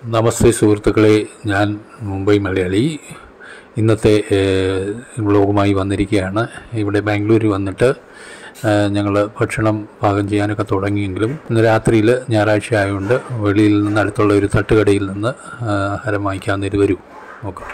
നമസ്തേ സുഹൃത്തുക്കളെ ഞാൻ മുംബൈ മലയാളി ഇന്നത്തെ വ്ളോഗുമായി വന്നിരിക്കുകയാണ് ഇവിടെ ബാംഗ്ലൂരിൽ വന്നിട്ട് ഞങ്ങൾ ഭക്ഷണം പാകം ചെയ്യാനൊക്കെ തുടങ്ങിയെങ്കിലും ഇന്ന് രാത്രിയിൽ ഞായറാഴ്ച ആയതുകൊണ്ട് വെളിയിൽ നിന്ന് അടുത്തുള്ള ഒരു തട്ടുകടയിൽ നിന്ന് ആ, ആഹാരം വാങ്ങിക്കാമെന്നൊരു വരൂ നോക്കാം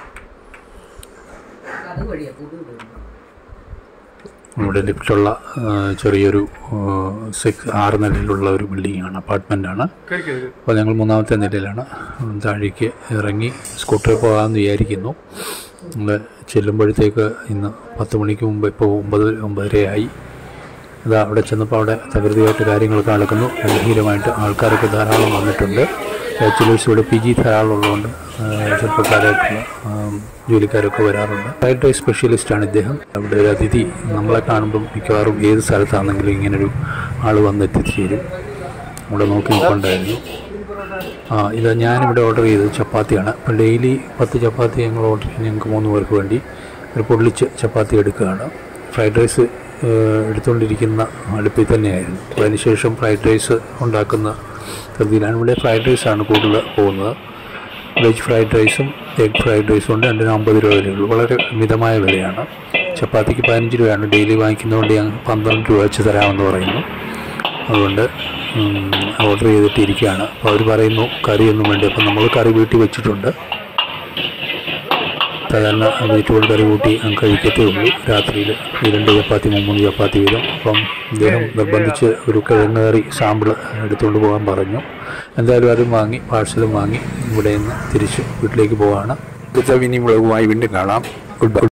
അത് വഴിയാ പുതു വരുന്നു ഇവിടെ ലിഫ്റ്റുള്ള ആ, ചെറിയൊരു സിക്സ് ആറ് നിലയിലുള്ള ഒരു ബിൽഡിങ്ങാണ് അപ്പാർട്ട്മെൻറ്റാണ് അപ്പോൾ ഞങ്ങൾ മൂന്നാമത്തെ നിലയിലാണ് താഴേക്ക് ഇറങ്ങി സ്കൂട്ടറിൽ പോകാമെന്ന് വിചാരിക്കുന്നു നമ്മൾ ചെല്ലുമ്പോഴത്തേക്ക് ഇന്ന് പത്ത് മണിക്ക് മുമ്പ് ഇപ്പോൾ ഒമ്പത് ഒമ്പതരയായി അത് അവിടെ ചെന്നപ്പോൾ അവിടെ തകൃതിയായിട്ട് കാര്യങ്ങളൊക്കെ നടക്കുന്നു ഗംഭീരമായിട്ട് ആൾക്കാരൊക്കെ ധാരാളം വന്നിട്ടുണ്ട് ബാച്ചുലേഴ്സ് ഇവിടെ പി ജി ധാരാളം ഉള്ളതുകൊണ്ട് ആ, ചെറുപ്പക്കാരായിട്ടുള്ള ആ, ജോലിക്കാരൊക്കെ വരാറുണ്ട് ഫ്രൈഡ് റൈസ് സ്പെഷ്യലിസ്റ്റാണ് ഇദ്ദേഹം അവിടെ ഒരു അതിഥി നമ്മളെ കാണുമ്പം മിക്കവാറും ഏത് സ്ഥലത്താണെങ്കിലും ഇങ്ങനൊരു ആൾ വന്ന് എത്തിച്ചേരും അവിടെ നോക്കി നിൽപ്പുണ്ടായിരുന്നു ആ ഇത് ഞാനിവിടെ ഓർഡർ ചെയ്തത് ചപ്പാത്തിയാണ് അപ്പോൾ ഡെയിലി പത്ത് ചപ്പാത്തി ഞങ്ങൾ ഓർഡർ ചെയ്ത് ഞങ്ങൾക്ക് മൂന്ന് പേർക്ക് വേണ്ടി ഒരു പൊള്ളിച്ച് ചപ്പാത്തി എടുക്കുകയാണ് ഫ്രൈഡ് റൈസ് ഏഹ്, എടുത്തുകൊണ്ടിരിക്കുന്ന അടുപ്പിൽ തന്നെയായിരുന്നു അപ്പോൾ അതിനുശേഷം ഫ്രൈഡ് റൈസ് ഉണ്ടാക്കുന്ന ധൃതിയിലാണ് ഇവിടെ ഫ്രൈഡ് റൈസാണ് കൂടുതൽ പോകുന്നത് വെജ് ഫ്രൈഡ് റൈസും എഗ് ഫ്രൈഡ് റൈസും ഉണ്ട് രണ്ടിനും അമ്പത് രൂപ വിലയുള്ളൂ വളരെ മിതമായ വിലയാണ് ചപ്പാത്തിക്ക് പതിനഞ്ച് രൂപയാണ് ഡെയിലി വാങ്ങിക്കുന്നതുകൊണ്ട് ഞങ്ങൾ പന്ത്രണ്ട് രൂപ വെച്ച് തരാമെന്ന് പറയുന്നു അതുകൊണ്ട് ഓർഡർ ചെയ്തിട്ട് ഇരിക്കുകയാണ് അപ്പോൾ അവർ പറയുന്നു കറിയൊന്നും വേണ്ടി അപ്പം നമ്മൾ കറി വീട്ടിൽ വെച്ചിട്ടുണ്ട് സാധാരണ വെജിറ്റബിൾ കറി കൂട്ടി അങ്ങ് കഴിക്കത്തേ ഉള്ളൂ രാത്രിയിൽ ഈ രണ്ട് ചപ്പാത്തി മൂന്ന് ചപ്പാത്തി വീതം അപ്പം അദ്ദേഹം നിർബന്ധിച്ച് ഒരു കിഴങ്ങ് കറി സാമ്പിൾ എടുത്തുകൊണ്ട് പോകാൻ പറഞ്ഞു എന്തായാലും അതും വാങ്ങി പാഴ്സലും വാങ്ങി ഇവിടെ നിന്ന് തിരിച്ച് വീട്ടിലേക്ക് പോവാണ് അടുത്ത വിനി വ്ളോഗുമായി വീണ്ടും കാണാം ഗുഡ് ബൈ